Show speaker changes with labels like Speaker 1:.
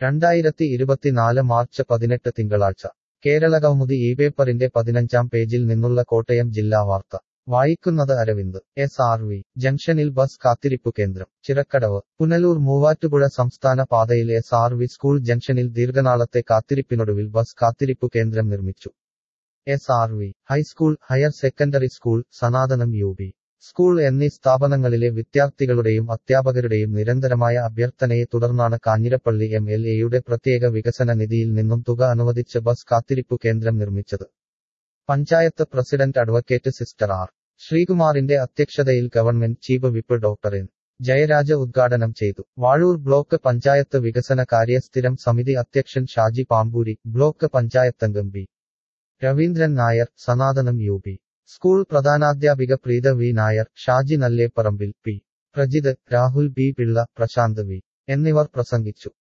Speaker 1: രണ്ടായിരത്തി ഇരുപത്തിനാല് മാർച്ച് പതിനെട്ട് തിങ്കളാഴ്ച കേരള കൗമുദി ഈ പേപ്പറിന്റെ പതിനഞ്ചാം പേജിൽ നിന്നുള്ള കോട്ടയം ജില്ലാ വാർത്ത വായിക്കുന്നത് അരവിന്ദ് എസ് ആർ വി ജംഗ്ഷനിൽ ബസ് കാത്തിരിപ്പു കേന്ദ്രം ചിറക്കടവ് പുനലൂർ മൂവാറ്റുപുഴ സംസ്ഥാന പാതയിൽ എസ് ആർ വി സ്കൂൾ ജംഗ്ഷനിൽ ദീർഘനാളത്തെ കാത്തിരിപ്പിനൊടുവിൽ ബസ് കാത്തിരിപ്പു കേന്ദ്രം നിർമ്മിച്ചു S R V high school higher secondary school Sanathanam U B school എന്നീ സ്ഥാപനങ്ങളിലെ വിദ്യാർത്ഥികളുടെയും അധ്യാപകരുടെയും നിരന്തരമായ അഭ്യർത്ഥനയെ തുടർന്നാണ് കാഞ്ഞിരപ്പള്ളി എം എൽ എയുടെ പ്രത്യേക വികസന നിധിയിൽ നിന്നും തുക അനുവദിച്ച് ബസ് കാത്തിരിപ്പു കേന്ദ്രം നിർമ്മിച്ചത് panchayat president advocate sister R ശ്രീകുമാറിന്റെ അധ്യക്ഷതയിൽ government chief whip doctor N Jayaraja ഉദ്ഘാടനം ചെയ്തു വാഴൂർ ബ്ലോക്ക് പഞ്ചായത്ത് വികസന കാര്യ സ്ഥിരം സമിതി അധ്യക്ഷൻ ഷാജി പാമ്പൂരി ബ്ലോക്ക് പഞ്ചായത്തംഗം B Raveendran Nair Sanathanam U P school പ്രധാനാധ്യാപിക Preetha V Nair Shaji Nalleparambil P Prajith Rahul B Pillai Prashanth V എന്നിവർ പ്രസംഗിച്ചു